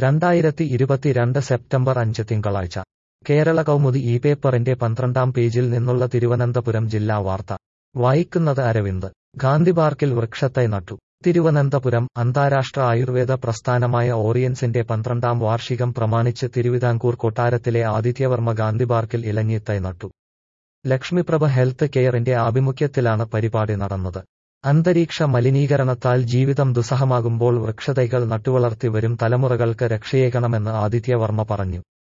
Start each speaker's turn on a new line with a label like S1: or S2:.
S1: രണ്ടായിരത്തി ഇരുപത്തിരണ്ട് സെപ്റ്റംബർ അഞ്ച് തിങ്കളാഴ്ച കേരള കൗമുദി ഈ പേപ്പറിന്റെ പന്ത്രണ്ടാം പേജിൽ നിന്നുള്ള തിരുവനന്തപുരം ജില്ലാ വാർത്ത വായിക്കുന്നത് അരവിന്ദ് ഗാന്ധി പാർക്കിൽ വൃക്ഷത്തൈ നട്ടു തിരുവനന്തപുരം അന്താരാഷ്ട്ര ആയുർവേദ പ്രസ്ഥാനമായ ഓറിയൻസിന്റെ പന്ത്രണ്ടാം വാർഷികം പ്രമാണിച്ച് തിരുവിതാംകൂർ കൊട്ടാരത്തിലെ ആദിത്യവർമ്മ ഗാന്ധി പാർക്കിൽ ഇലഞ്ഞിത്തൈ നട്ടു ലക്ഷ്മിപ്രഭ ഹെൽത്ത് കെയറിന്റെ ആഭിമുഖ്യത്തിലാണ് പരിപാടി നടന്നത് അന്തരീക്ഷ മലിനീകരണത്താൽ ജീവിതം ദുസ്സഹമാകുമ്പോൾ വൃക്ഷതൈകൾ നട്ടുവളർത്തി വരും തലമുറകൾക്ക് രക്ഷയേകണമെന്ന് ആദിത്യവർമ്മ പറഞ്ഞു